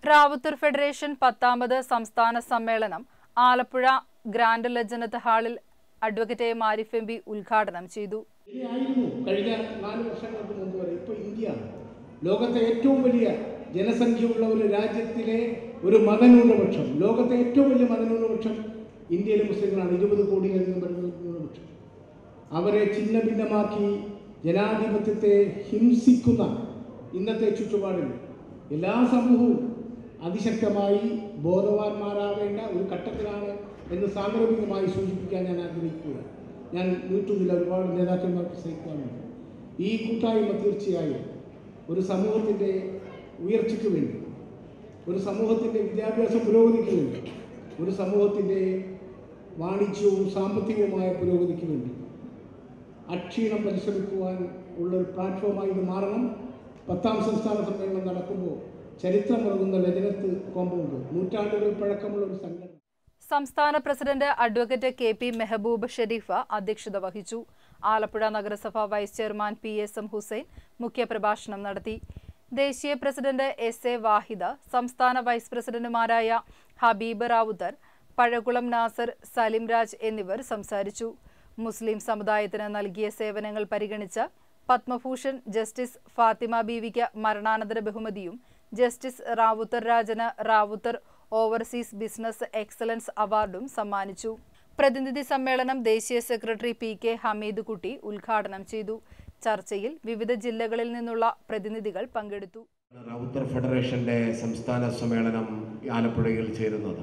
റാവുത്തൂർ federation പത്താമത് സംസ്ഥാന സമ്മേളനം ആലപ്പുഴ ഗ്രാൻഡ് ലജനത്ത് ഹാളിൽ advocate A Mariff M P ഉദ്ഘാടനം ചെയ്തു ഇങ്ങനെയായിരുന്നു കഴിഞ്ഞ നാല് വർഷങ്ങൾക്ക് മുമ്പ് വരെ ഇപ്പോൾ ഇന്ത്യ ലോകത്തെ ഏറ്റവും വലിയ ജനസംഖ്യയുള്ള ഒരു രാജ്യത്തിലെ ഒരു മതന്യൂനപക്ഷം ലോകത്തെ ഏറ്റവും വലിയ മതന്യൂനപക്ഷം ഇന്ത്യയിലെ മുസ്ലിങ്ങളാണ് ഇരുപത് കോടിയിലധികം വരുന്ന ന്യൂനപക്ഷം അവരെ ഛിന്ന ഭിന്നമാക്കി ജനാധിപത്യത്തെ ഹിംസിക്കുന്ന ഇന്നത്തെ ചുറ്റുപാടിൽ എല്ലാ സമൂഹവും അതിശക്തമായി ബോധവാന്മാരാവേണ്ട ഒരു ഘട്ടത്തിലാണ് എന്ന് സാന്ദർഭികമായി സൂചിപ്പിക്കാൻ ഞാൻ ആഗ്രഹിക്കുക ഞാൻ യൂട്യൂബിൽ ഒരുപാട് നേതാക്കന്മാർ പ്രസംഗിക്കാറുണ്ട് ഈ കൂട്ടായ്മ തീർച്ചയായും ഒരു സമൂഹത്തിൻ്റെ ഉയർച്ചയ്ക്ക് വേണ്ടി ഒരു സമൂഹത്തിൻ്റെ വിദ്യാഭ്യാസ പുരോഗതിക്ക് വേണ്ടി ഒരു സമൂഹത്തിൻ്റെ വാണിജ്യവും സാമ്പത്തികവുമായ പുരോഗതിക്ക് വേണ്ടി അക്ഷീണം പരിശ്രമിക്കുവാൻ ഉള്ള ഒരു പ്ലാറ്റ്ഫോമായി ഇത് മാറണം പത്താം സംസ്ഥാന സമ്മേളനം നടക്കുമ്പോൾ ചരിത്രമുറങ്ങുന്ന ലജനത്ത് കോമ്പൗണ്ട് നൂറ്റാണ്ടുകൾ പഴക്കമുള്ള ഒരു സംഘടന സംസ്ഥാന president advocate K P Mehaboob Sherifa അധ്യക്ഷത വഹിച്ചു ആലപ്പുഴ നഗരസഭ vice chairman P S M Hussain മുഖ്യപ്രഭാഷണം നടത്തി ദേശീയ പ്രസിഡന്റ് എസ് എ വാഹിദ സംസ്ഥാന വൈസ് പ്രസിഡന്റുമാരായ ഹബീബ് റാവുത്തർ പഴകുളം നാസർ സലിം രാജ് എന്നിവർ സംസാരിച്ചു മുസ്ലിം സമുദായത്തിന് നൽകിയ സേവനങ്ങൾ പരിഗണിച്ച് പത്മഭൂഷൺ ജസ്റ്റിസ് ഫാത്തിമ ബീവിക്ക് മരണാനന്തര ബഹുമതിയും ജസ്റ്റിസ് റാവുത്തർ രാജന് റാവുത്തർ ഓവർസീസ് ബിസിനസ് എക്സലൻസ് അവാർഡും സമ്മാനിച്ചു പ്രതിനിധി സമ്മേളനം ദേശീയ സെക്രട്ടറി പി കെ ഹമീദ് കുട്ടി ഉദ്ഘാടനം ചെയ്തു ചർച്ചയിൽ വിവിധ ജില്ലകളിൽ നിന്നുള്ള പ്രതിനിധികൾ പങ്കെടുത്തു റൗത്തർ ഫെഡറേഷന്റെ സംസ്ഥാന സമ്മേളനം ആലപ്പുഴയിൽ ചേരുന്നത്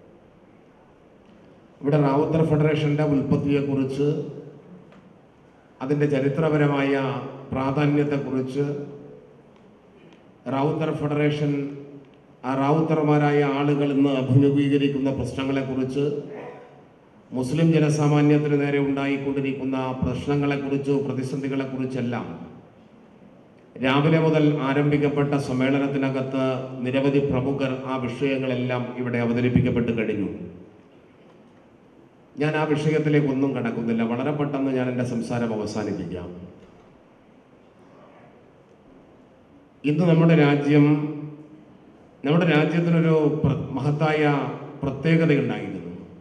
ഇവിടെ റാവുത്തർ ഫെഡറേഷന്റെ ഉൽപ്പത്തിയെക്കുറിച്ച് അതിൻ്റെ ചരിത്രപരമായ പ്രാധാന്യത്തെക്കുറിച്ച് റാവുത്തർ ഫെഡറേഷൻ ആ റാവുത്തർമാരായ ആളുകൾ ഇന്ന് അഭിമുഖീകരിക്കുന്ന പ്രശ്നങ്ങളെക്കുറിച്ച് മുസ്ലിം ജനസാമാന്യത്തിന് നേരെ ഉണ്ടായിക്കൊണ്ടിരിക്കുന്ന പ്രശ്നങ്ങളെക്കുറിച്ച് പ്രതിസന്ധികളെക്കുറിച്ചെല്ലാം രാവിലെ മുതൽ ആരംഭിക്കപ്പെട്ട സമ്മേളനത്തിനകത്ത് നിരവധി പ്രമുഖർ ആ വിഷയങ്ങളെല്ലാം ഇവിടെ അവതരിപ്പിക്കപ്പെട്ട് കഴിഞ്ഞു ഞാൻ ആ വിഷയത്തിലേക്ക് ഒന്നും കടക്കുന്നില്ല വളരെ പെട്ടെന്ന് ഞാൻ എൻ്റെ സംസാരം അവസാനിപ്പിക്കാം ഇന്ന് നമ്മുടെ രാജ്യം നമ്മുടെ രാജ്യത്തിനൊരു പ്ര- മഹത്തായ പ്രത്യേകതയുണ്ടായിരുന്നു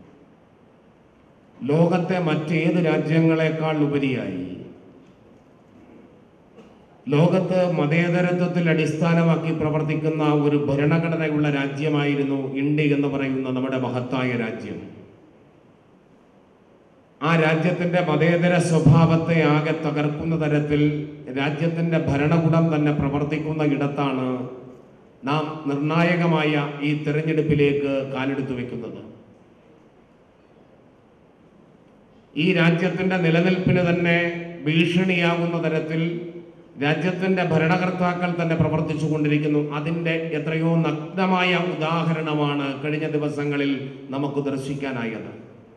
ലോകത്തെ മറ്റേത് രാജ്യങ്ങളെക്കാൾ ഉപരിയായി ലോകത്ത് മതേതരത്വത്തിൽ അടിസ്ഥാനമാക്കി പ്രവർത്തിക്കുന്ന ഒരു ഭരണഘടനയുള്ള രാജ്യമായിരുന്നു ഇന്ത്യ എന്ന് പറയുന്ന നമ്മുടെ മഹത്തായ രാജ്യം ആ രാജ്യത്തിന്റെ മതേതര സ്വഭാവത്തെ ആകെ തകർക്കുന്ന തരത്തിൽ രാജ്യത്തിന്റെ ഭരണകൂടം തന്നെ പ്രവർത്തിക്കുന്ന ഇടത്താണ് നാം നിർണായകമായ ഈ തെരഞ്ഞെടുപ്പിലേക്ക് കാലെടുത്തു വെക്കുന്നത് ഈ രാജ്യത്തിന്റെ നിലനിൽപ്പിന് തന്നെ ഭീഷണിയാകുന്ന തരത്തിൽ രാജ്യത്തിന്റെ ഭരണകർത്താക്കൾ തന്നെ പ്രവർത്തിച്ചു കൊണ്ടിരിക്കുന്നു അതിൻ്റെ എത്രയോ നഗ്നമായ ഉദാഹരണമാണ് കഴിഞ്ഞ ദിവസങ്ങളിൽ നമുക്ക് ദർശിക്കാനായത്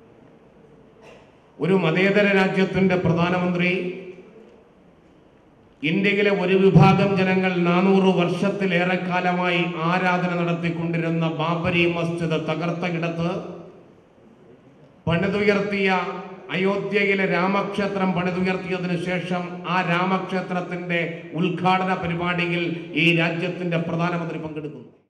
ഒരു മതേതര രാജ്യത്തിന്റെ പ്രധാനമന്ത്രി ഇന്ത്യയിലെ ഒരു വിഭാഗം ജനങ്ങൾ നാനൂറ് വർഷത്തിലേറെ കാലമായി ആരാധന നടത്തിക്കൊണ്ടിരുന്ന ബാബരി മസ്ജിദ് തകർത്ത ഇടത്ത് പണിതുയർത്തിയ അയോധ്യയിലെ രാമക്ഷേത്രം പണിതുയർത്തിയതിനു ശേഷം ആ രാമക്ഷേത്രത്തിന്റെ ഉദ്ഘാടന പരിപാടിയിൽ ഈ രാജ്യത്തിന്റെ പ്രധാനമന്ത്രി പങ്കെടുക്കുന്നു